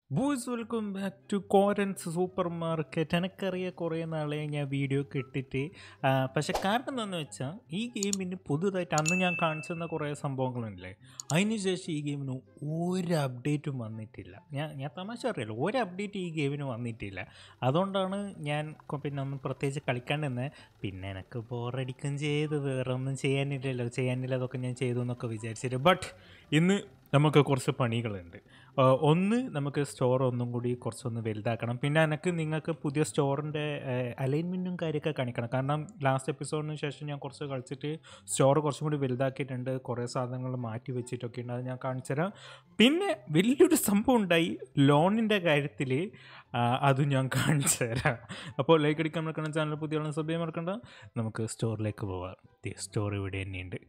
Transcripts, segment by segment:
boys welcome back to Korans supermarket എനിക്കറിയാം കുറേ നാളെ ഞാൻ വീഡിയോ ഒക്കെ ഇട്ടിട്ട് ആ, പക്ഷെ കാരണം എന്താണെന്ന് വെച്ചാൽ ഈ ഗെയിമിന് പുതുതായിട്ട് അന്ന് ഞാൻ കാണിച്ചു തന്ന കുറേ സംഭവങ്ങളുണ്ടല്ലേ അതിന് ശേഷം ഈ ഗെയിമിന് ഒരു അപ്ഡേറ്റും വന്നിട്ടില്ല ഞാൻ ഞാൻ തമാശ അറിയാലോ ഒരു അപ്ഡേറ്റ് ഈ ഗെയിമിന് വന്നിട്ടില്ല അതുകൊണ്ടാണ് ഞാൻ കൊ- പിന്നെ ഒന്നും പ്രത്യേകിച്ച് കളിക്കാണ്ട് തന്നെ പിന്നെ എനിക്ക് ബോറടിക്കും ചെയ്ത് വേറെ ഒന്നും ചെയ്യാനില്ലല്ലോ ചെയ്യാനില്ല അതൊക്കെ ഞാൻ ചെയ്തു എന്നൊക്കെ വിചാരിച്ചിട്ട് ബട്ട് ഇന്ന് നമുക്ക് കുറച്ച് പണികളുണ്ട് ആ, ഒന്ന് നമുക്ക് സ്റ്റോർ ഒന്നും കൂടി കുറച്ചൊന്ന് വലുതാക്കണം പിന്നെ എനിക്ക് നിങ്ങൾക്ക് പുതിയ സ്റ്റോറിൻ്റെ അലൈൻമെൻറ്റും കാര്യമൊക്കെ കാണിക്കണം കാരണം ലാസ്റ്റ് എപ്പിസോഡിന് ശേഷം ഞാൻ കുറച്ച് കളിച്ചിട്ട് സ്റ്റോർ കുറച്ചും കൂടി വലുതാക്കിയിട്ടുണ്ട് കുറേ സാധനങ്ങൾ മാറ്റി വെച്ചിട്ടൊക്കെ ഉണ്ട് അത് ഞാൻ കാണിച്ചു തരാം പിന്നെ വലിയൊരു സംഭവം ഉണ്ടായി ലോണിൻ്റെ കാര്യത്തിൽ അതും ഞാൻ കാണിച്ചു തരാം അപ്പോൾ ലൈക്ക് അടിക്കാൻ മറക്കണം ചാനൽ പുതിയ സബ് ചെയ്യാൻ മറക്കണ്ട നമുക്ക് സ്റ്റോറിലേക്ക് പോവാം സ്റ്റോർ ഇവിടെ തന്നെയുണ്ട്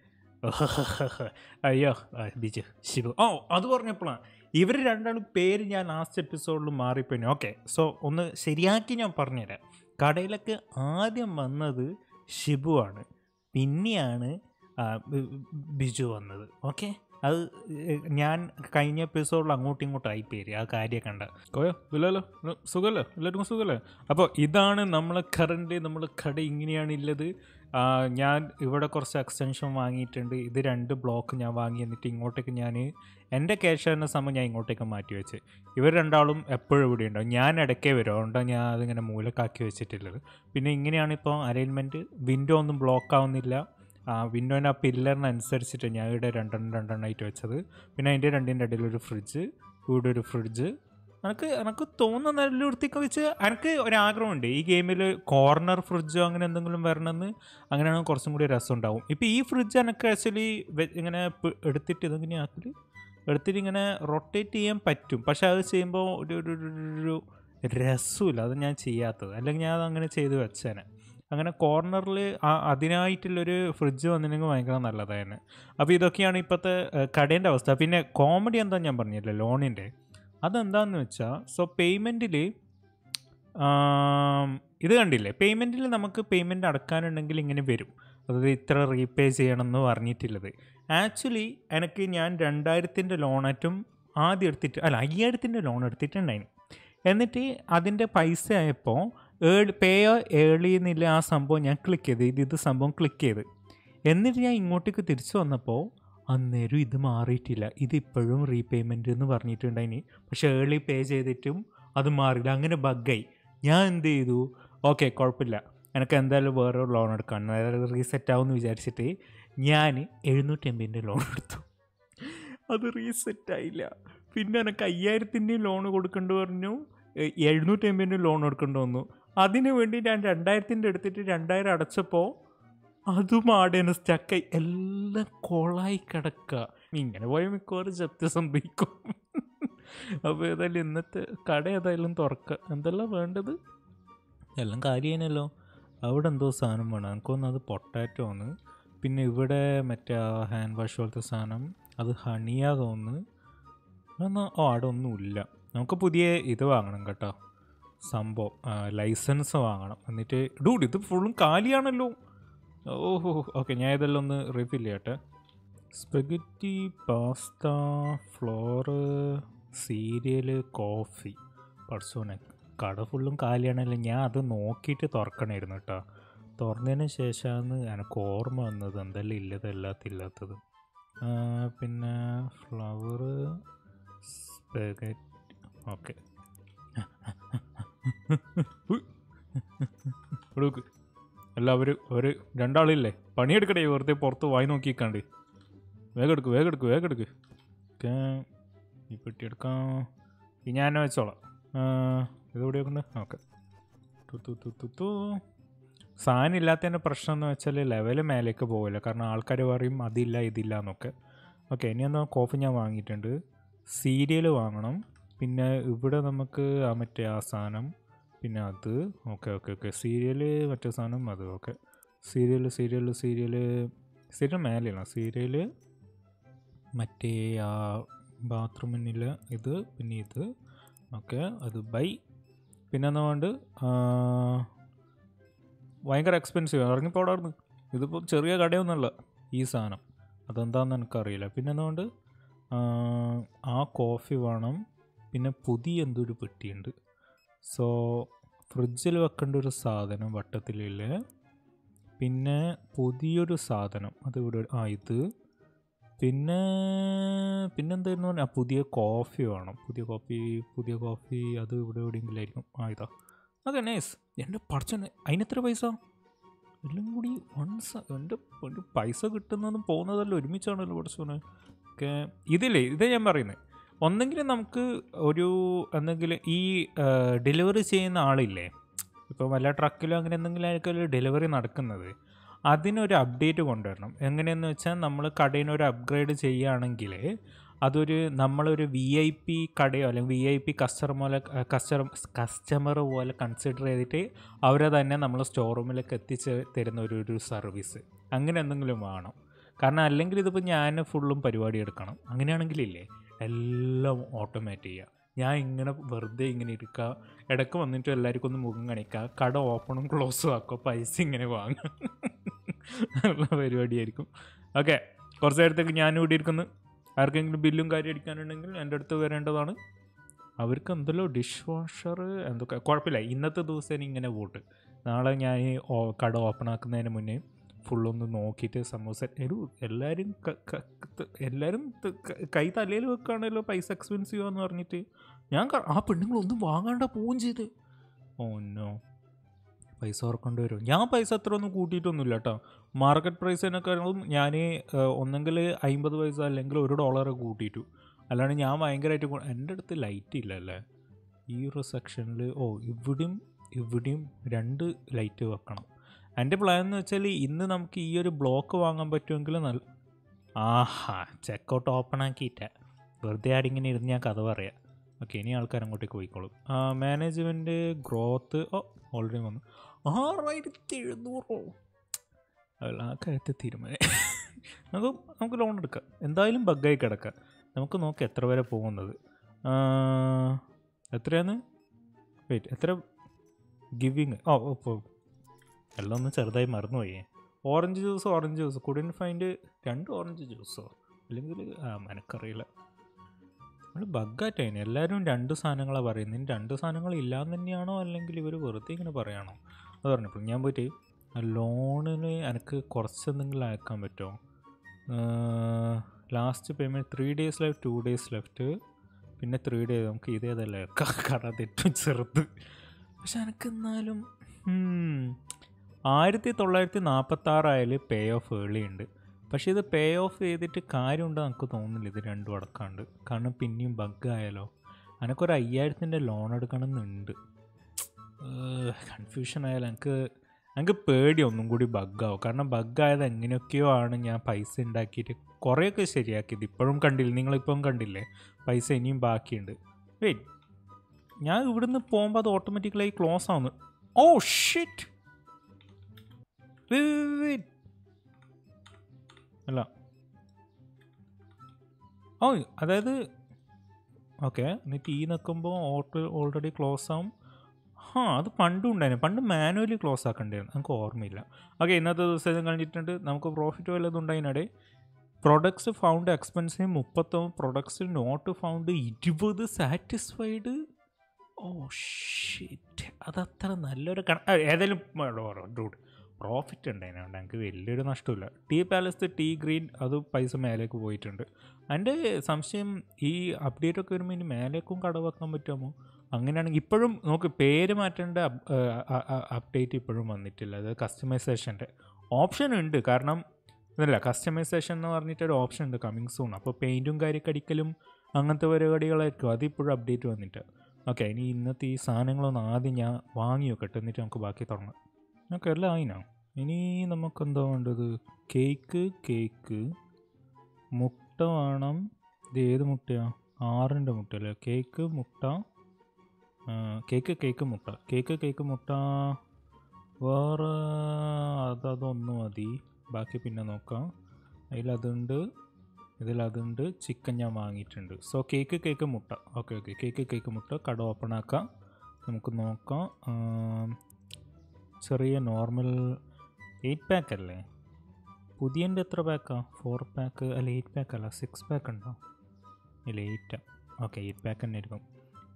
അയ്യോ ആ, ബിജു ശിവു ഓ അത് പറഞ്ഞപ്പോഴാണ് ഇവർ രണ്ടാളും പേര് ഞാൻ ലാസ്റ്റ് എപ്പിസോഡിൽ മാറിപ്പോയി ഓക്കെ സോ ഒന്ന് ശരിയാക്കി ഞാൻ പറഞ്ഞുതരാം കടയിലൊക്കെ ആദ്യം വന്നത് ഷിബു ആണ് പിന്നെയാണ് ആ, ബി- ബിജു വന്നത് ഓക്കെ അത് ഏ, ഞാൻ കഴിഞ്ഞ എപ്പിസോഡിൽ അങ്ങോട്ടും ഇങ്ങോട്ടും ആയി പേര് ആ കാര്യം കണ്ട കോയോ ഇല്ലല്ലോ ഉം, സുഖമല്ലേ എല്ലാവർക്കും സുഖമല്ലേ അപ്പോൾ ഇതാണ് നമ്മളെ കറണ്ട് നമ്മൾ കട ഇങ്ങനെയാണ് ഉള്ളത് ആ, ഞാൻ ഇവിടെ കുറച്ച് എക്സ്റ്റൻഷൻ വാങ്ങിയിട്ടുണ്ട് ഇത് രണ്ട് ബ്ലോക്ക് ഞാൻ വാങ്ങി എന്നിട്ട് ഇങ്ങോട്ടേക്ക് ഞാൻ എൻ്റെ ക്യാഷ് ആയിരുന്ന സമയം ഞാൻ ഇങ്ങോട്ടേക്ക് മാറ്റി വെച്ച് ഇവർ രണ്ടാളും എപ്പോഴും ഇവിടെ ഉണ്ടാവും ഞാൻ ഇടയ്ക്കേ വരും അതുകൊണ്ടാണ് ഞാൻ അതിങ്ങനെ മൂലക്കാക്കി വെച്ചിട്ടുള്ളത് പിന്നെ ഇങ്ങനെയാണ് ഇപ്പോൾ അറേഞ്ച്മെൻറ്റ് വിൻഡോ ഒന്നും ബ്ലോക്ക് ആവുന്നില്ല ആ വിൻഡോൻ്റെ ആ പില്ലറിനനുസരിച്ചിട്ട് ഞാൻ ഇവിടെ രണ്ടെണ്ണം രണ്ടെണ്ണമായിട്ട് വെച്ചത് പിന്നെ അതിൻ്റെ രണ്ടിൻ്റെ ഇടയിൽ ഒരു ഫ്രിഡ്ജ് ഇവിടെ ഒരു ഫ്രിഡ്ജ് എനിക്ക് എനിക്ക് തോന്നുന്ന നല്ല വൃത്തിയൊക്കെ വെച്ച് എനിക്ക് ഒരാഗ്രഹമുണ്ട് ഈ ഗെയിമിൽ കോർണർ ഫ്രിഡ്ജോ അങ്ങനെ എന്തെങ്കിലും വരണമെന്ന് അങ്ങനെയാണെങ്കിൽ കുറച്ചും കൂടി രസം ഉണ്ടാവും ഇപ്പോൾ ഈ ഫ്രിഡ്ജ് എനിക്ക് ആക്ച്വലി ഇങ്ങനെ പ് എടുത്തിട്ട് ഇതെങ്ങനെ ആക്കല് എടുത്തിട്ട് ഇങ്ങനെ റൊട്ടേറ്റ് ചെയ്യാൻ പറ്റും പക്ഷെ അത് ചെയ്യുമ്പോൾ ഒരു ഒരു ഒരു- ഒരു രസമില്ല അത് ഞാൻ ചെയ്യാത്തത് അല്ലെങ്കിൽ ഞാൻ അത് അങ്ങനെ ചെയ്ത് വെച്ചേനെ അങ്ങനെ കോർണറിൽ അതിനായിട്ടുള്ളൊരു ഫ്രിഡ്ജ് വന്നിട്ടുണ്ടെങ്കിൽ ഭയങ്കര നല്ലതായിരുന്നു അപ്പോൾ ഇതൊക്കെയാണ് ഇപ്പോഴത്തെ കടേൻ്റെ അവസ്ഥ പിന്നെ കോമഡി എന്താ ഞാൻ പറഞ്ഞില്ല ലോണിൻ്റെ അതെന്താന്ന് വെച്ചാൽ സോ പേയ്മെൻറ്റിൽ ഇത് കണ്ടില്ലേ പേയ്മെൻറ്റിൽ നമുക്ക് പേയ്മെൻറ്റ് അടക്കാനുണ്ടെങ്കിൽ ഇങ്ങനെ വരും അതായത് ഇത്ര റീപേ ചെയ്യണം എന്ന് പറഞ്ഞിട്ടുള്ളത് ആക്ച്വലി എനിക്ക് ഞാൻ രണ്ടായിരത്തിൻ്റെ ലോണായിട്ടും ആദ്യം എടുത്തിട്ട് അല്ല അയ്യായിരത്തിൻ്റെ ലോൺ എടുത്തിട്ടുണ്ടായിരുന്നു എന്നിട്ട് അതിൻ്റെ പൈസ ആയപ്പോൾ ഏള് പേ ഏളി എന്നുള്ള ആ സംഭവം ഞാൻ ക്ലിക്ക് ചെയ്ത് ഇത് ഇത് സംഭവം ക്ലിക്ക് ചെയ്ത് എന്നിട്ട് ഞാൻ ഇങ്ങോട്ടേക്ക് തിരിച്ചു വന്നപ്പോൾ അന്നേരം ഇത് മാറിയിട്ടില്ല ഇത് ഇപ്പോഴും റീപേയ്മെൻറ്റ് എന്ന് പറഞ്ഞിട്ടുണ്ടായിനി പക്ഷേ ഏർലി പേ ചെയ്തിട്ടും അത് മാറില്ല അങ്ങനെ ബഗ്ഗായി ഞാൻ എന്ത് ചെയ്തു ഓക്കെ കുഴപ്പമില്ല എനിക്ക് എന്തായാലും വേറെ ലോൺ എടുക്കാൻ അതായത് റീസെറ്റ് ആവുമെന്ന് വിചാരിച്ചിട്ട് ഞാൻ എഴുന്നൂറ്റി എൺപതിൻ്റെ ലോൺ എടുത്തു അത് റീസെറ്റ് ആയില്ല പിന്നെ എനിക്ക് അയ്യായിരത്തിൻ്റെ ലോൺ കൊടുക്കേണ്ടി പറഞ്ഞു എഴുന്നൂറ്റി എൺപതിൻ്റെ ലോൺ എടുക്കേണ്ടി വന്നു അതിന് വേണ്ടി ഞാൻ രണ്ടായിരത്തിൻ്റെ എടുത്തിട്ട് രണ്ടായിരം അടച്ചപ്പോൾ അതും ആടേന് സ്റ്റക്കായി എല്ലാം കൊളായി കിടക്കുക ഇങ്ങനെ പോയ മിക്കവാറും ജപ്തി സംഭവിക്കും അപ്പോൾ ഏതായാലും ഇന്നത്തെ കട ഏതായാലും തുറക്കുക എന്തെല്ലാം വേണ്ടത് എല്ലാം കാര്യമാണല്ലോ അവിടെ എന്തോ സാധനം വേണം എനിക്കൊന്ന് അത് പൊട്ടാറ്റോ ആണ് പിന്നെ ഇവിടെ മറ്റേ ഹാൻഡ് വാഷ് പോലത്തെ സാധനം അത് ഹണിയാ തോന്നുന്നു എന്നാ ഓ അവിടെ ഒന്നുമില്ല നമുക്ക് പുതിയ ഇത് വാങ്ങണം കേട്ടോ സംഭവം ലൈസൻസ് വാങ്ങണം എന്നിട്ട് ഡൂഡ് ഇത് ഫുള്ളും കാലിയാണല്ലോ ഓഹോ ഓക്കെ ഞാൻ ഇതെല്ലാം ഒന്ന് റിഫിൽ ചെയ്യട്ടെ spaghetti pasta flour cereal coffee പർസോനെ കട ഫുള്ളും കാലിയാണല്ലോ ഞാൻ അത് നോക്കിയിട്ട് തുറക്കണമായിരുന്നു കേട്ടോ തുറന്നതിന് ശേഷമാണ് എനിക്ക് ഓർമ്മ വന്നത് എന്തെല്ലാം ഇല്ലത് എല്ലാത്തില്ലാത്തത് ആ, പിന്നെ ഫ്ലവർ സ്പെഗറ്റി ഓക്കെ കൊടുക്ക് എല്ലാവരും ഒരു രണ്ടാളില്ലേ പണിയെടുക്കടേ വെറുതെ പുറത്ത് വായി നോക്കിക്കാണ്ട് വേഗം എടുക്ക് വേഗം എടുക്ക് വേഗം എടുക്ക് ഓക്കെ ഈ പെട്ടി എടുക്കാം ഈ ഞാൻ തന്നെ വെച്ചോളാം ആ, ഇത് ഇവിടെ വെക്കണ്ട ഓക്കെ തു തു തു തു തു സാധനം ഇല്ലാത്തതിൻ്റെ പ്രശ്നം എന്ന് വെച്ചാൽ ലെവൽ മേലേക്ക് പോകില്ല കാരണം ആൾക്കാർ പറയും അതില്ല ഇതില്ല എന്നൊക്കെ ഓക്കെ ഇനി എന്നാ കോഫി ഞാൻ വാങ്ങിയിട്ടുണ്ട് സീരിയൽ വാങ്ങണം പിന്നെ ഇവിടെ നമുക്ക് ആ മറ്റേ ആ സാധനം പിന്നെ അത് ഓക്കെ ഓക്കെ ഓക്കെ സീരിയൽ മറ്റേ സാധനം അത് okay cereal cereal cereal cereal മേലെയാണ് സീരിയൽ മറ്റേ ആ ബാത്റൂമിനിൽ ഇത് പിന്നെ ഇത് ഓക്കെ അത് ബൈ പിന്നെ എന്തുകൊണ്ട് ഭയങ്കര എക്സ്പെൻസീവ് ഇറങ്ങിപ്പോടാർന്ന് ഇതിപ്പോൾ ചെറിയ കടയൊന്നുമല്ല ഈ സാധനം അതെന്താണെന്ന് എനിക്കറിയില്ല പിന്നെ എന്തുകൊണ്ട് ആ കോഫി വേണം പിന്നെ പുതിയ എന്തൊരു പെട്ടിയുണ്ട് സോ ഫ്രിഡ്ജിൽ വെക്കേണ്ട ഒരു സാധനം വട്ടത്തിലുള്ള പിന്നെ പുതിയൊരു സാധനം അത് ഇവിടെ ആ ഇത് പിന്നെ പിന്നെന്തായിരുന്നു പറഞ്ഞാൽ ആ പുതിയ കോഫി വേണം പുതിയ കോഫി പുതിയ കോഫി അത് ഇവിടെ എവിടെയെങ്കിലും ആയിരിക്കും ആ ഇതാ അതെ നൈസ് എൻ്റെ പഠിച്ചോനെ അതിനെത്ര പൈസ എല്ലാം കൂടി വൺസ് എൻ്റെ എൻ്റെ പൈസ കിട്ടുന്നതും പോകുന്നതെല്ലാം ഒരുമിച്ചാണല്ലോ പഠിച്ചോനെ ഓക്കെ ഇതില്ലേ ഇതേ ഞാൻ പറയുന്നത് ഒന്നെങ്കിൽ നമുക്ക് ഒരു എന്തെങ്കിലും ഈ ഡെലിവറി ചെയ്യുന്ന ആളില്ലേ ഇപ്പോൾ വല്ല ട്രക്കിലോ അങ്ങനെ എന്തെങ്കിലും ആയിരിക്കും ഡെലിവറി നടക്കുന്നത് അതിനൊരു അപ്ഡേറ്റ് കൊണ്ടുവരണം എങ്ങനെയെന്ന് വെച്ചാൽ നമ്മൾ കടയിൽ നിന്ന് ഒരു അപ്ഗ്രേഡ് ചെയ്യുകയാണെങ്കിൽ അതൊരു നമ്മളൊരു വി ഐ പി കടയോ അല്ലെങ്കിൽ വി ഐ പി കസ്റ്റമർ പോലെ കസ്റ്റമർ കസ്റ്റമർ പോലെ കൺസിഡർ ചെയ്തിട്ട് അവരെ തന്നെ നമ്മൾ സ്റ്റോർ റൂമിലേക്ക് എത്തിച്ച് തരുന്ന ഒരു ഒരു സർവീസ് അങ്ങനെ എന്തെങ്കിലും വേണം കാരണം അല്ലെങ്കിൽ ഇതിപ്പോൾ ഞാൻ ഫുള്ളും പരിപാടി എടുക്കണം അങ്ങനെയാണെങ്കിലില്ലേ എല്ലാം ഓട്ടോമാറ്റ് ചെയ്യുക ഞാൻ ഇങ്ങനെ വെറുതെ ഇങ്ങനെ ഇരിക്കുക ഇടയ്ക്ക് വന്നിട്ട് എല്ലാവർക്കും ഒന്ന് മുഖം കാണിക്കുക കട ഓപ്പണും ക്ലോസും ആക്കുക പൈസ ഇങ്ങനെ വാങ്ങുക ഉള്ള പരിപാടിയായിരിക്കും ഓക്കെ കുറച്ച് നേരത്തേക്ക് ഞാൻ ഇവിടെ ഇരിക്കുന്നു ആർക്കെങ്കിലും ബില്ലും കാര്യം അടിക്കാനുണ്ടെങ്കിൽ എൻ്റെ അടുത്ത് വരേണ്ടതാണ് അവർക്ക് എന്തെല്ലോ ഡിഷ് വാഷർ എന്തൊക്കെ കുഴപ്പമില്ല ഇന്നത്തെ ദിവസം ഇങ്ങനെ പോട്ട് നാളെ ഞാൻ ഈ ഓ- കട ഓപ്പൺ ആക്കുന്നതിന് മുന്നേ ഫുള്ളൊന്ന് നോക്കിയിട്ട് സമൂസ ഒരു എല്ലാവരും ക- ക- ത- എല്ലാവരും ത- ക- കൈ തലയിൽ വെക്കുകയാണല്ലോ പൈസ എക്സ്പെൻസീവ് എന്ന് പറഞ്ഞിട്ട് ഞാൻ ക- ആ പെണ്ണുങ്ങളൊന്നും വാങ്ങാണ്ട പോവുകയും ചെയ്ത് ഓ നോ പൈസ ഓർക്കേണ്ടി വരും ഞാൻ പൈസ അത്ര ഒന്നും കൂട്ടിയിട്ടൊന്നുമില്ല കേട്ടോ മാർക്കറ്റ് പ്രൈസിനെക്കാളും ഞാൻ ഒന്നെങ്കിൽ അമ്പത് പൈസ അല്ലെങ്കിൽ ഒരു ഡോളർ കൂട്ടിയിട്ടു അല്ലാണ്ട് ഞാൻ ഭയങ്കരമായിട്ട് കൂ- എൻ്റെ അടുത്ത് ലൈറ്റ് ഇല്ല അല്ലേ ഈ ഒരു സെക്ഷനിൽ ഓ ഇവിടെയും ഇവിടെയും രണ്ട് ലൈറ്റ് വെക്കണം എൻ്റെ പ്ലാൻ എന്ന് വെച്ചാൽ ഇന്ന് നമുക്ക് ഈ ഒരു ബ്ലോക്ക് വാങ്ങാൻ പറ്റുമെങ്കിൽ നല്ല ആഹാ ചെക്കൗട്ട് ഓപ്പൺ ആക്കിയിട്ട വെറുതെ ആടിങ്ങനെ ഇരുന്ന് ഞാൻ കഥ പറയാം ഓക്കെ ഇനി ആൾക്കാർ അങ്ങോട്ടേക്ക് പോയിക്കോളും മാനേജ്മെൻറ്റ് ഗ്രോത്ത് ഓ ഓൾറെഡി വന്നു ആറായിരത്തി എഴുന്നൂറോ അല്ല ആ കാര്യത്തിൽ തീരുമാനം നമുക്ക് നമുക്ക് ലോൺ എടുക്കാം എന്തായാലും ബഗ്ഗായി കിടക്കാം നമുക്ക് നോക്കാം എത്ര വരെ പോകുന്നത് ആ, എത്രയാണ് വെയിറ്റ് എത്ര ഗിവിങ് ഓ ഇപ്പോൾ എല്ലാം ഒന്ന് ചെറുതായി മറന്നുപോയേ ഓറഞ്ച് ജ്യൂസ് ഓറഞ്ച് ജ്യൂസ് കുടിൻ ഫൈൻഡ് രണ്ട് ഓറഞ്ച് ജ്യൂസോ അല്ലെങ്കിൽ ആ മനക്കറിയില്ല നമ്മൾ ബഗ്ഗായിട്ടായിന് എല്ലാവരും രണ്ട് സാധനങ്ങളാണ് പറയുന്നത് ഇനി രണ്ട് സാധനങ്ങൾ ഇല്ലാന്ന് തന്നെയാണോ അല്ലെങ്കിൽ ഇവർ വെറുതെ ഇങ്ങനെ പറയണോ അത് പറഞ്ഞപ്പോൾ ഞാൻ പോയിട്ട് ലോണിന് എനിക്ക് കുറച്ച് എന്തെങ്കിലും അയക്കാൻ പറ്റുമോ last payment three days left two days left പിന്നെ ത്രീ ഡേയ്സ് നമുക്ക് ഇതേതല്ലേ കട തെറ്റും ചെറുത് പക്ഷെ എനിക്ക് എന്നാലും ആയിരത്തി തൊള്ളായിരത്തി നാൽപ്പത്താറായാൽ പേ ഓഫ് ഏർലി ഉണ്ട് പക്ഷേ ഇത് പേ ഓഫ് ചെയ്തിട്ട് കാര്യമുണ്ടോ എനിക്ക് തോന്നുന്നില്ല ഇത് രണ്ടും അടക്കാണ്ട് കാരണം പിന്നെയും ബഗ് ആയാലോ എനിക്കൊരു അയ്യായിരത്തിൻ്റെ ലോൺ എടുക്കണമെന്നുണ്ട് കൺഫ്യൂഷൻ ആയാലും എനിക്ക് എനിക്ക് പേടി ഒന്നും കൂടി ബഗ്ഗാവും കാരണം ബഗ്ഗായത് എങ്ങനെയൊക്കെയോ ആണ് ഞാൻ പൈസ ഉണ്ടാക്കിയിട്ട് കുറേയൊക്കെ ശരിയാക്കിയത് ഇപ്പോഴും കണ്ടില്ല നിങ്ങളിപ്പം കണ്ടില്ലേ പൈസ ഇനിയും ബാക്കിയുണ്ട് വെയിറ്റ് ഞാൻ ഇവിടുന്ന് പോകുമ്പോൾ അത് ഓട്ടോമാറ്റിക്കലായി ക്ലോസ് ആവുന്നു ഓ ഷിറ്റ് അല്ല ഓ അതായത് ഓക്കെ എന്നിട്ട് ഈ നിൽക്കുമ്പോൾ ഓട്ടോ ഓൾറെഡി ക്ലോസ് ആവും ആ അത് പണ്ടും ഉണ്ടായിരുന്നു പണ്ട് മാനുവലി ക്ലോസ് ആക്കേണ്ടിയിരുന്നു നമുക്ക് ഓർമ്മയില്ല ഓക്കെ ഇന്നത്തെ ദിവസം കഴിഞ്ഞിട്ടുണ്ട് നമുക്ക് പ്രോഫിറ്റ് വല്ലതും ഉണ്ടായിനടെ പ്രൊഡക്ട്സ് ഫൗണ്ട് എക്സ്പെൻസീവ് മുപ്പത്തൊന്ന് പ്രൊഡക്ട്സ് നോട്ട് ഫൗണ്ട് ഇരുപത് സാറ്റിസ്ഫൈഡ് ഓ ഷിറ്റ് അതത്ര നല്ലൊരു കണ ആ, ഏതായാലും ഡൂഡ് പ്രോഫിറ്റ് ഉണ്ടായിരുന്നു ഞങ്ങൾക്ക് വലിയൊരു നഷ്ടമില്ല ടീ പാലസ് ടീ ഗ്രീൻ അത് പൈസ മേലേക്ക് പോയിട്ടുണ്ട് എൻ്റെ സംശയം ഈ അപ്ഡേറ്റ് ഒക്കെ വരുമ്പോൾ ഇനി മേലേക്കും കട വെക്കാൻ പറ്റുമോ അങ്ങനെയാണെങ്കിൽ ഇപ്പോഴും നോക്ക് പേര് മാറ്റേണ്ട അപ്ഡേറ്റ് ഇപ്പോഴും വന്നിട്ടില്ല അത് കസ്റ്റമൈസേഷൻ്റെ ഓപ്ഷൻ ഉണ്ട് കാരണം ഇതല്ല കസ്റ്റമൈസേഷൻ എന്ന് പറഞ്ഞിട്ട് ഒരു ഓപ്ഷൻ ഉണ്ട് കമ്മിങ് സൂൺ അപ്പോൾ പെയിൻറ്റും കാര്യമൊക്കെ അടിക്കലും അങ്ങനത്തെ പരിപാടികളായിരിക്കും അതിപ്പോഴും അപ്ഡേറ്റ് വന്നിട്ട് ഓക്കെ ഇനി ഇന്നത്തെ ഈ സാധനങ്ങളൊന്ന് ആദ്യം ഞാൻ വാങ്ങി വെക്കട്ടെ എന്നിട്ട് നമുക്ക് ബാക്കി തുടങ്ങാം ഓക്കെ എല്ലാം ആയിനാ ഇനി നമുക്ക് എന്താ വേണ്ടത് കേക്ക് കേക്ക് മുട്ട വേണം ഇത് ഏത് മുട്ടയാ ആറിൻ്റെ മുട്ട അല്ലേ കേക്ക് മുട്ട ആ, കേക്ക് കേക്ക് മുട്ട കേക്ക് കേക്ക് മുട്ട വേറെ അതതൊന്ന് മതി ബാക്കി പിന്നെ നോക്കാം അതിലതുണ്ട് ഇതിലതുണ്ട് ചിക്കൻ ഞാൻ വാങ്ങിയിട്ടുണ്ട് സോ കേക്ക് കേക്ക് മുട്ട ഓക്കെ ഓക്കെ കേക്ക് കേക്ക് മുട്ട കട ഓപ്പൺ ആക്കാം നമുക്ക് നോക്കാം ആം, ചെറിയ നോർമൽ എയ്റ്റ് പാക്ക് അല്ലേ പുതിയൻ്റെ എത്ര പാക്കാ ഫോർ പാക്ക് അല്ല എയ്റ്റ് പാക്ക് അല്ല സിക്സ് പാക്ക് ഉണ്ടോ ഇല്ല എയ്റ്റാ ഓക്കെ എയ്റ്റ് പാക്ക് തന്നെ ആയിരിക്കും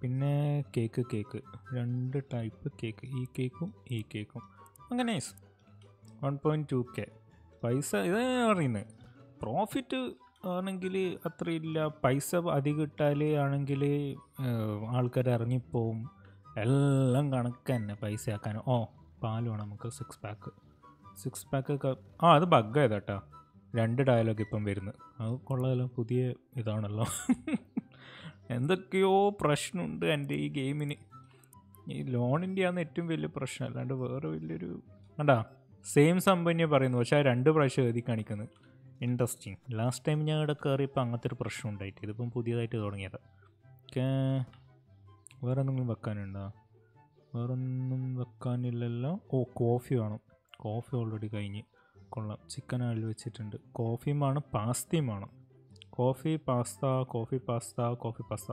പിന്നെ കേക്ക് കേക്ക് രണ്ട് ടൈപ്പ് കേക്ക് ഈ കേക്കും ഈ കേക്കും അങ്ങനെ വൺ പോയിൻറ്റ് ടു കെ പൈസ ഇത് പറയുന്നത് പ്രോഫിറ്റ് ആണെങ്കിൽ അത്രയില്ല പൈസ അധികം ഇട്ടാൽ ആണെങ്കിൽ ആൾക്കാർ ഇറങ്ങിപ്പോവും എല്ലാം കണക്ക് തന്നെ പൈസ ആക്കാൻ ഓ പാൽ വേണം നമുക്ക് സിക്സ് പാക്ക് സിക്സ് പാക്ക് ഒക്കെ ആ അത് ബഗ്ഗായത് കേട്ടോ രണ്ട് ഡയലോഗ് ഇപ്പം വരുന്നത് അത് കൊള്ളാമല്ലോ പുതിയ ഇതാണല്ലോ എന്തൊക്കെയോ പ്രശ്നമുണ്ട് എൻ്റെ ഈ ഗെയിമിന് ഈ ലോണിൻ്റെ ആണ് ഏറ്റവും വലിയ പ്രശ്നം അല്ലാണ്ട് വേറെ വലിയൊരു കണ്ടാ സെയിം സംഭവം തന്നെയാണ് പറയുന്നത് പക്ഷേ ആ രണ്ട് പ്രാവശ്യം എഴുതി കാണിക്കുന്നത് ഇൻട്രസ്റ്റിങ് ലാസ്റ്റ് ടൈം ഞാൻ ഇവിടെ കയറിയപ്പോൾ അങ്ങനത്തെ ഒരു പ്രശ്നം ഉണ്ടായിട്ട് ഇതിപ്പം പുതിയതായിട്ട് തുടങ്ങിയത് ഓക്കെ വേറെ എന്തെങ്കിലും വെക്കാനുണ്ടോ വേറൊന്നും വെക്കാനില്ലല്ലോ ഓ കോഫി വേണം കോഫി ഓൾറെഡി കഴിഞ്ഞ് കൊള്ളാം ചിക്കൻ അതിൽ വെച്ചിട്ടുണ്ട് കോഫിയും വേണം പാസ്തയും വേണം coffee pasta coffee pasta coffee pasta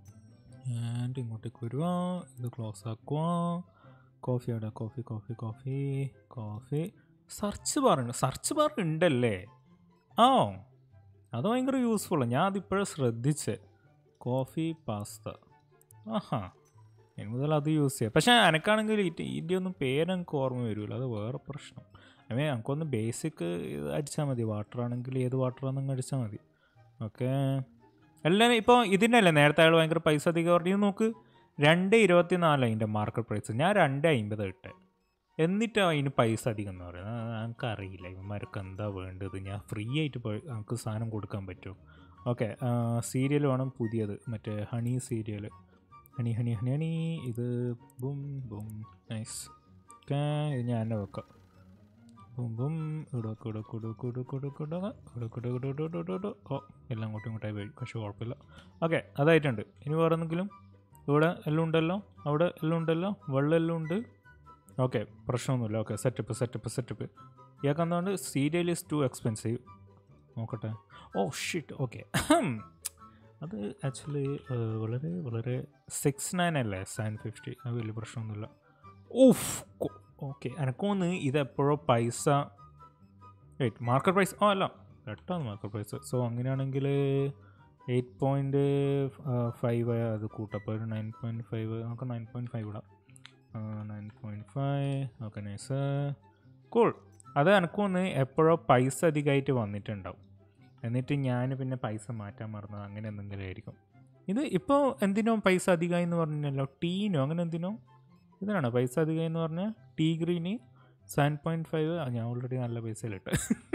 and ഇങ്ങോട്ടേക്ക് വരുക ഇത് ക്ലോസ് ആക്കുക കോഫി അവിടെ coffee coffee coffee coffee search bar ഉണ്ട് സെർച്ച് ബാർ ഉണ്ടല്ലേ ആ അത് ഭയങ്കര യൂസ്ഫുള്ളാണ് ഞാൻ അതിപ്പോഴും ശ്രദ്ധിച്ചേ കോഫി പാസ്ത ആഹാ ഇനി മുതൽ അത് യൂസ് ചെയ്യാം പക്ഷേ എനക്കാണെങ്കിൽ ഇതിൻ്റെ ഒന്നും പേരെനിക്ക് ഓർമ്മ വരില്ല അത് വേറെ പ്രശ്നം ഐ മീൻ നമുക്കൊന്ന് ബേസിക് ഇത് അടിച്ചാൽ മതി വാട്ടർ ആണെങ്കിൽ ഏത് വാട്ടറാണെന്നങ്ങ് അടിച്ചാൽ മതി ഓക്കെ എല്ലാം ഇപ്പോൾ ഇതിൻ്റെ അല്ലേ നേരത്തെ അയാൾ ഭയങ്കര പൈസ അധികം പറഞ്ഞു നോക്ക് രണ്ട് ഇരുപത്തി നാല് അതിൻ്റെ മാർക്കറ്റ് പ്രൈസ് ഞാൻ രണ്ട് അമ്പത് ഇട്ടെ എന്നിട്ടാണ് അതിന് പൈസ അധികം എന്ന് പറയുന്നത് നമുക്ക് അറിയില്ല ഇവന്മാർക്ക് എന്താ വേണ്ടത് ഞാൻ ഫ്രീ ആയിട്ട് പോയി നമുക്ക് സാധനം കൊടുക്കാൻ പറ്റുമോ ഓക്കെ സീരിയൽ വേണം പുതിയത് മറ്റേ honey serial honey honey honey honey ഇത് ബും ബും നൈസ് ഓക്കെ ഇത് ഞാൻ തന്നെ വെക്കാം ബും ബും ഇവിടെ കുടു കുടു കുടു കുടു കുടു കുടു കുടു കുടു കുടു കുടു കുടു ഓ എല്ലാം അങ്ങോട്ടും ഇങ്ങോട്ടായി പോയി പക്ഷെ കുഴപ്പമില്ല ഓക്കെ അതായിട്ടുണ്ട് ഇനി വേറെ എന്തെങ്കിലും ഇവിടെ എല്ലാം ഉണ്ടല്ലോ അവിടെ എല്ലാം ഉണ്ടല്ലോ വെള്ളം എല്ലാം ഉണ്ട് ഓക്കെ പ്രശ്നമൊന്നുമില്ല ഓക്കെ സെറ്റപ്പ് സെറ്റപ്പ് സെറ്റപ്പ് ഇയാൾക്ക് എന്തുകൊണ്ട് സീരിയൽ ഈസ് ടു എക്സ്പെൻസീവ് നോക്കട്ടെ ഓ ഷിറ്റ് ഓക്കെ അത് ആക്ച്വലി വളരെ വളരെ സിക്സ് നയൻ അല്ലേ സെവൻ ഫിഫ്റ്റി അത് വലിയ പ്രശ്നമൊന്നുമില്ല ഓഫ് ഓക്കെ എനക്കൊന്ന് ഇതെപ്പോഴോ പൈസ വെയിറ്റ് മാർക്കറ്റ് പ്രൈസ് ഓ അല്ല എട്ടാണ് മാർക്കറ്റ് പ്രൈസ് സോ അങ്ങനെയാണെങ്കിൽ എയ്റ്റ് പോയിൻറ്റ് ഫൈവ് അത് കൂട്ടപ്പോൾ ഒരു നയൻ പോയിൻറ്റ് ഫൈവ് നമുക്ക് നയൻ പോയിൻറ്റ് ഫൈവ് ഇടാം nine point five okay nice cool അത് എനക്കൊന്ന് എപ്പോഴോ പൈസ അധികമായിട്ട് വന്നിട്ടുണ്ടാവും എന്നിട്ട് ഞാൻ പിന്നെ പൈസ മാറ്റാൻ മറന്നത് അങ്ങനെ എന്തെങ്കിലും ആയിരിക്കും ഇത് ഇപ്പോൾ എന്തിനോ പൈസ അധികമായി എന്ന് പറഞ്ഞല്ലോ ടീനോ അങ്ങനെ എന്തിനോ ഇതിനാണോ പൈസ അധികമായി എന്ന് പറഞ്ഞാൽ tea green seven point five ഞാൻ ഓൾറെഡി നല്ല പൈസയിലിട്ട്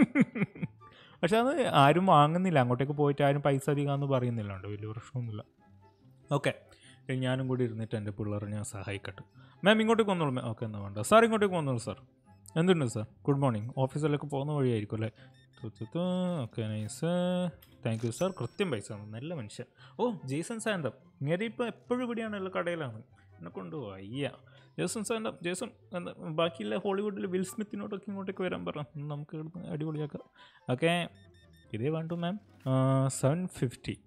പക്ഷെ അത് ആരും വാങ്ങുന്നില്ല അങ്ങോട്ടേക്ക് പോയിട്ട് ആരും പൈസ അധികമെന്ന് പറയുന്നില്ലാണ്ട് വലിയ പ്രശ്നമൊന്നുമില്ല ഓക്കെ ഞാനും കൂടി ഇരുന്നിട്ട് എൻ്റെ പിള്ളേരെ ഞാൻ സഹായിക്കട്ടെ മാം ഇങ്ങോട്ടേക്ക് വന്നോളൂ മാം ഓക്കെ എന്നാ വേണ്ട സാർ ഇങ്ങോട്ടേക്ക് വന്നോളൂ സാർ എന്തുണ്ട് സാർ ഗുഡ് മോർണിംഗ് ഓഫീസിലൊക്കെ പോകുന്ന വഴിയായിരിക്കും അല്ലേ okay nice thank you sir കൃത്യം പൈസ തന്നു നല്ല മനുഷ്യൻ ഓ ജേസൺ സാന്തം ഇങ്ങനെ ഇപ്പോൾ എപ്പോഴും ഇവിടെയാണല്ലോ കടയിലാണ് എന്നെ കൊണ്ടുപോവാ അയ്യ ജേസൺ സാന്തം ജേസൺ എന്താ ബാക്കിയുള്ള ഹോളിവുഡിൽ വിൽ സ്മിത്തിനോടൊക്കെ ഇങ്ങോട്ടേക്ക് വരാൻ പറ നമുക്ക് ഇവിടുന്ന് അടിപൊളിയാക്കാം ഓക്കെ ഇതേ വേണ്ടു മാം സെവൻ ഫിഫ്റ്റി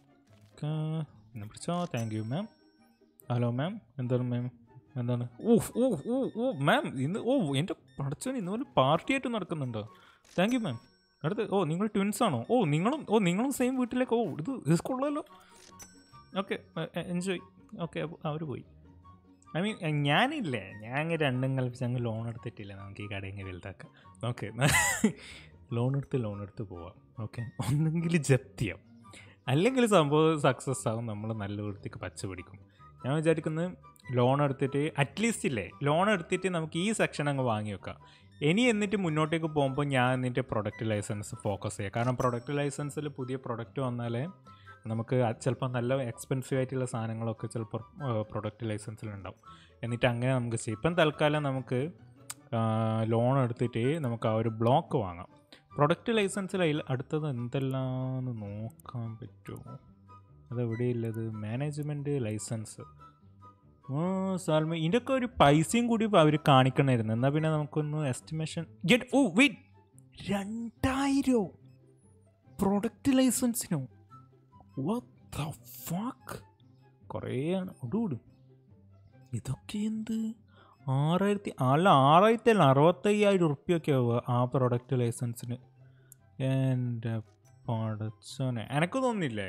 എന്നെ പിടിച്ചോ thank you ma'am hello ma'am എന്താണ് മാം എന്താണ് ഓ ഓ ഓ ഓ മാം ഇന്ന് ഓ എൻ്റെ പടച്ചോൻ ഇന്ന് പോലെ പാർട്ടിയായിട്ട് നടക്കുന്നുണ്ടോ താങ്ക് യു മാം അടുത്ത് ഓ നിങ്ങൾ ട്വിൻസ് ആണോ ഓ നിങ്ങളും ഓ നിങ്ങളും സെയിം വീട്ടിലേക്ക് ഓ ഇത് ഇത് കൊള്ളാലോ ഓക്കെ എൻജോയ് ഓക്കെ അവർ പോയി ഐ മീൻ ഞാനില്ലേ ഞാൻ അങ്ങ് രണ്ടും കൽപ്പിച്ച് അങ്ങ് ലോൺ എടുത്തിട്ടില്ല നമുക്ക് ഈ കടയിൽ വലുതാക്കാം ഓക്കെ ലോൺ എടുത്ത് ലോൺ എടുത്ത് പോവാം ഓക്കെ ഒന്നെങ്കിൽ ജപ്തിയാവും അല്ലെങ്കിൽ സംഭവം സക്സസ് ആവും നമ്മൾ നല്ല വൃത്തിക്ക് പച്ച പിടിക്കും ഞാൻ വിചാരിക്കുന്നത് ലോൺ എടുത്തിട്ട് അറ്റ്ലീസ്റ്റ് ഇല്ലേ ലോൺ എടുത്തിട്ട് നമുക്ക് ഈ സെക്ഷൻ അങ്ങ് വാങ്ങി വെക്കാം ഇനി എന്നിട്ട് മുന്നോട്ടേക്ക് പോകുമ്പോൾ ഞാൻ എന്നിട്ട് പ്രൊഡക്റ്റ് ലൈസൻസ് ഫോക്കസ് ചെയ്യാം കാരണം പ്രൊഡക്റ്റ് ലൈസൻസിൽ പുതിയ പ്രൊഡക്റ്റ് വന്നാലേ നമുക്ക് ചിലപ്പോൾ നല്ല എക്സ്പെൻസീവ് ആയിട്ടുള്ള സാധനങ്ങളൊക്കെ ചിലപ്പോൾ പ്രൊഡക്റ്റ് ലൈസൻസിലുണ്ടാവും എന്നിട്ട് അങ്ങനെ നമുക്ക് ചെയ്യാം ഇപ്പം തൽക്കാലം നമുക്ക് ലോൺ എടുത്തിട്ട് നമുക്ക് ആ ഒരു ബ്ലോക്ക് വാങ്ങാം പ്രൊഡക്റ്റ് ലൈസൻസിൽ അതിൽ അടുത്തത് എന്തെല്ലാമെന്ന് നോക്കാൻ പറ്റുമോ അതെവിടെയുള്ളത് മാനേജ്മെൻറ്റ് ലൈസൻസ് ഓ സാൽമ ഇതിൻ്റെയൊക്കെ ഒരു പൈസയും കൂടി അവർ കാണിക്കണമായിരുന്നു എന്നാൽ പിന്നെ നമുക്കൊന്ന് എസ്റ്റിമേഷൻ ഗെറ്റ് ഓ വെയിറ്റ് രണ്ടായിരോ പ്രൊഡക്റ്റ് ലൈസൻസിനോ വാട്ട് ഫാക്ക് കുറേയാണ് ഒടുകൂടും ഇതൊക്കെ എന്ത് ആറായിരത്തി അല്ല ആറായിരത്തി അല്ല അറുപത്തയ്യായിരം ഉറുപ്പ്യൊക്കെ ആവുക ആ പ്രൊഡക്റ്റ് ലൈസൻസിന് എൻ്റെ പടച്ചോനെ എനക്ക് തോന്നില്ലേ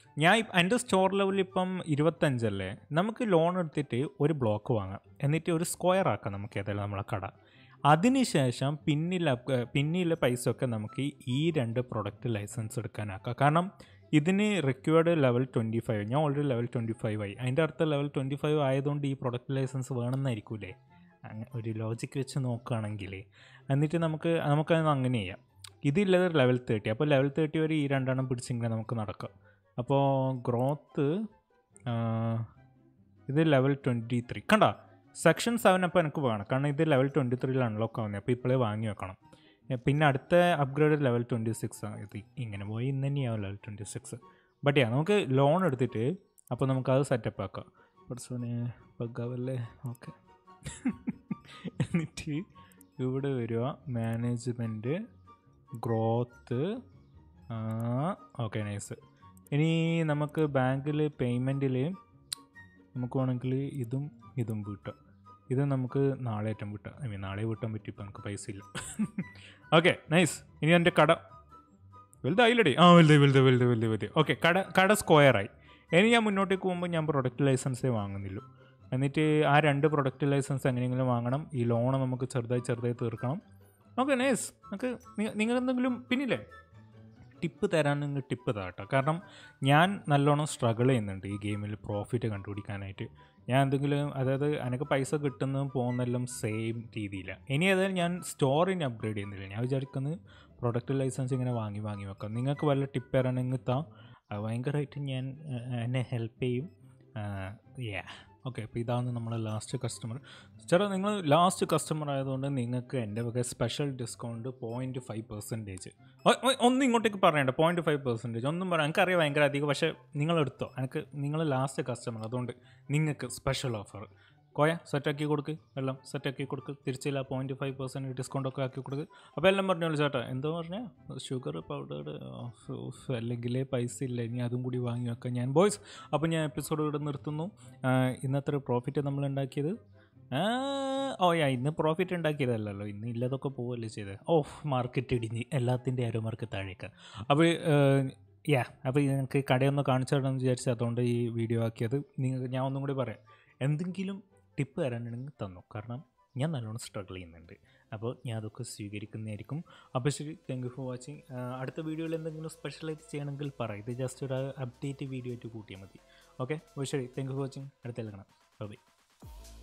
ഞാൻ ഇപ്പ- എൻ്റെ സ്റ്റോർ ലെവൽ ഇപ്പം ഇരുപത്തഞ്ചല്ലേ നമുക്ക് ലോൺ എടുത്തിട്ട് ഒരു ബ്ലോക്ക് വാങ്ങാം എന്നിട്ട് ഒരു സ്ക്വയർ ആക്കാം നമുക്ക് ഏതായാലും നമ്മളെ കട അതിനുശേഷം പിന്നിലെ അപ്- പിന്നിലെ പൈസ ഒക്കെ നമുക്ക് ഈ രണ്ട് പ്രൊഡക്റ്റ് ലൈസൻസ് എടുക്കാനാക്കാം കാരണം ഇതിന് റിക്വേർഡ് ലെവൽ ട്വൻറ്റി ഫൈവ് ഞാൻ ഓൾറെഡി ലെവൽ ട്വൻറ്റി ഫൈവ് ആയി അതിൻ്റെ അർത്ഥം ലെവൽ ട്വൻറ്റി ഫൈവ് ആയതുകൊണ്ട് ഈ പ്രൊഡക്റ്റ് ലൈസൻസ് വേണമെന്നായിരിക്കൂലേ അങ്ങ ഒരു ലോജിക്ക് വെച്ച് നോക്കുകയാണെങ്കിൽ എന്നിട്ട് നമുക്ക് നമുക്കത് അങ്ങനെ ചെയ്യാം ഇതില്ലത് ലെവൽ തേർട്ടി അപ്പോൾ ലെവൽ തേർട്ടി വരെ ഈ രണ്ടെണ്ണം പിടിച്ചിങ്ങനെ നമുക്ക് നടക്കാം അപ്പോൾ ഗ്രോത്ത് ഇത് ലെവൽ ട്വൻറ്റി ത്രീ കണ്ട സെക്ഷൻ സെവൻ അപ്പോൾ എനിക്ക് വേണം കാരണം ഇത് ലെവൽ ട്വൻറ്റി ത്രീയിൽ അൺലോക്ക് ആവുന്നത് അപ്പോൾ ഇപ്പോഴേ വാങ്ങി വെക്കണം ഏ, പിന്നെ അടുത്ത അപ്ഗ്രേഡ് ലെവൽ ട്വൻറ്റി സിക്സ് ആണ് ഇത് ഇങ്ങനെ പോയി ഇന്ന് തന്നെയാവും level twenty six but yeah നമുക്ക് ലോൺ എടുത്തിട്ട് അപ്പോൾ നമുക്കത് സെറ്റപ്പ് ആക്കാം കുറച്ചോനെ ബഗ്ഗാവല്ലേ ഓക്കെ എന്നിട്ട് ഇവിടെ വരിക മാനേജ്മെൻറ്റ് ഗ്രോത്ത് ഓക്കെ നൈസ് ഇനി നമുക്ക് ബാങ്കിൽ പേയ്മെൻറ്റിൽ നമുക്ക് വേണമെങ്കിൽ ഇതും ഇതും വീട്ടാം ഇത് നമുക്ക് നാളെ ഏറ്റവും വിട്ടാം ഐ മീൻ നാളെ വീട്ടാൻ പറ്റും ഇപ്പം നമുക്ക് പൈസ ഇല്ല ഓക്കെ നൈസ് ഇനി എൻ്റെ കട വലുതായില്ലടി ആ വലുത് വലുത് വലുത് വലുത് വലുത് ഓക്കെ കട കട സ്ക്വയറായി ഇനി ഞാൻ മുന്നോട്ടേക്ക് പോകുമ്പോൾ ഞാൻ പ്രൊഡക്റ്റ് ലൈസൻസേ വാങ്ങുന്നില്ല എന്നിട്ട് ആ രണ്ട് പ്രൊഡക്റ്റ് ലൈസൻസ് എങ്ങനെയെങ്കിലും വാങ്ങണം ഈ ലോൺ നമുക്ക് ചെറുതായി ചെറുതായി തീർക്കണം ഓക്കെ നൈസ് നമുക്ക് നിങ്ങൾ എന്തെങ്കിലും പിന്നില്ലേ ടിപ്പ് തരാനെങ്കിൽ ടിപ്പ് താട്ടോ കാരണം ഞാൻ നല്ലോണം സ്ട്രഗിൾ ചെയ്യുന്നുണ്ട് ഈ ഗെയിമിൽ പ്രോഫിറ്റ് കണ്ടുപിടിക്കാനായിട്ട് ഞാൻ എന്തെങ്കിലും അതായത് എനിക്ക് പൈസ കിട്ടുന്നതും പോകുന്നതെല്ലാം സെയിം രീതിയിലാണ് ഇനി ഏതായാലും ഞാൻ സ്റ്റോറിന് അപ്ഗ്രേഡ് ചെയ്യുന്നില്ല ഞാൻ വിചാരിക്കുന്നത് പ്രൊഡക്റ്റ് ലൈസൻസ് ഇങ്ങനെ വാങ്ങി വാങ്ങി വെക്കാം നിങ്ങൾക്ക് വല്ല ടിപ്പ് തരാനെങ്കിൽ താ അത് ഭയങ്കരമായിട്ട് ഞാൻ ആ, എന്നെ ഹെൽപ്പ് ചെയ്യും യാ ഓക്കെ അപ്പോൾ ഇതാണ് നമ്മളെ ലാസ്റ്റ് കസ്റ്റമർ ചേട്ടാ നിങ്ങൾ ലാസ്റ്റ് കസ്റ്റമർ ആയതുകൊണ്ട് നിങ്ങൾക്ക് എൻ്റെ വക special discount point five percentage ഒന്നും ഇങ്ങോട്ടേക്ക് പറയണ്ട പോയിൻറ്റ് ഫൈവ് പെർസെൻറ്റേജ് ഒന്നും പറയാം എനിക്കറിയാം ഭയങ്കര അധികം പക്ഷേ നിങ്ങൾ എടുത്തോ എനിക്ക് നിങ്ങൾ ലാസ്റ്റ് കസ്റ്റമർ അതുകൊണ്ട് നിങ്ങൾക്ക് സ്പെഷ്യൽ ഓഫർ കോയ സെറ്റാക്കി കൊടുക്ക് എല്ലാം സെറ്റാക്കി കൊടുക്ക് തിരിച്ചില്ല പോയിൻറ്റ് ഫൈവ് പെർസെൻറ്റ് ഡിസ്കൗണ്ട് ഒക്കെ ആക്കി കൊടുക്ക് അപ്പോൾ എല്ലാം പറഞ്ഞോളൂ ചേട്ടാ എന്തോ പറഞ്ഞാൽ ഷുഗർ പൗഡർ അല്ലെങ്കിൽ പൈസ ഇല്ല ഇനി അതും കൂടി വാങ്ങി വെക്കാം ഞാൻ ബോയ്സ് അപ്പോൾ ഞാൻ എപ്പിസോഡ് ഇവിടെ നിർത്തുന്നു ആ, ഇന്നത്തെ പ്രോഫിറ്റ് നമ്മൾ ഉണ്ടാക്കിയത് ആ, ഓ യാ ഇന്ന് പ്രോഫിറ്റ് ഉണ്ടാക്കിയതല്ലല്ലോ ഇന്ന് ഇല്ലതൊക്കെ പോവല്ലേ ചെയ്തത് ഓ മാർക്കറ്റ് ഇടിഞ്ഞ് എല്ലാത്തിൻ്റെ ആരോ മാർക്ക് താഴേക്ക് അപ്പോൾ യാ അപ്പോൾ നിങ്ങൾക്ക് കടയൊന്ന് കാണിച്ചു തരണമെന്ന് വിചാരിച്ചു അതുകൊണ്ട് ഈ വീഡിയോ ആക്കിയത് നിങ്ങൾക്ക് ഞാൻ ഒന്നും കൂടി പറയാം എന്തെങ്കിലും ടിപ്പ് തരാനുണ്ടെങ്കിൽ തന്നു കാരണം ഞാൻ നല്ലോണം സ്ട്രഗിൾ ചെയ്യുന്നുണ്ട് അപ്പോൾ ഞാൻ അതൊക്കെ സ്വീകരിക്കുന്നതായിരിക്കും അപ്പോൾ ശരി താങ്ക് യു ഫോർ വാച്ചിങ് അടുത്ത വീഡിയോയിൽ എന്തെങ്കിലും സ്പെഷ്യലായിട്ട് ചെയ്യണമെങ്കിൽ പറ ഇത് ജസ്റ്റ് ഒരു അപ്ഡേറ്റ് വീഡിയോ ആയിട്ട് കൂട്ടിയാൽ മതി ഓക്കെ അപ്പോൾ ശരി താങ്ക് യു ഫോർ വാച്ചിങ് അടുത്ത കാണാം ബൈ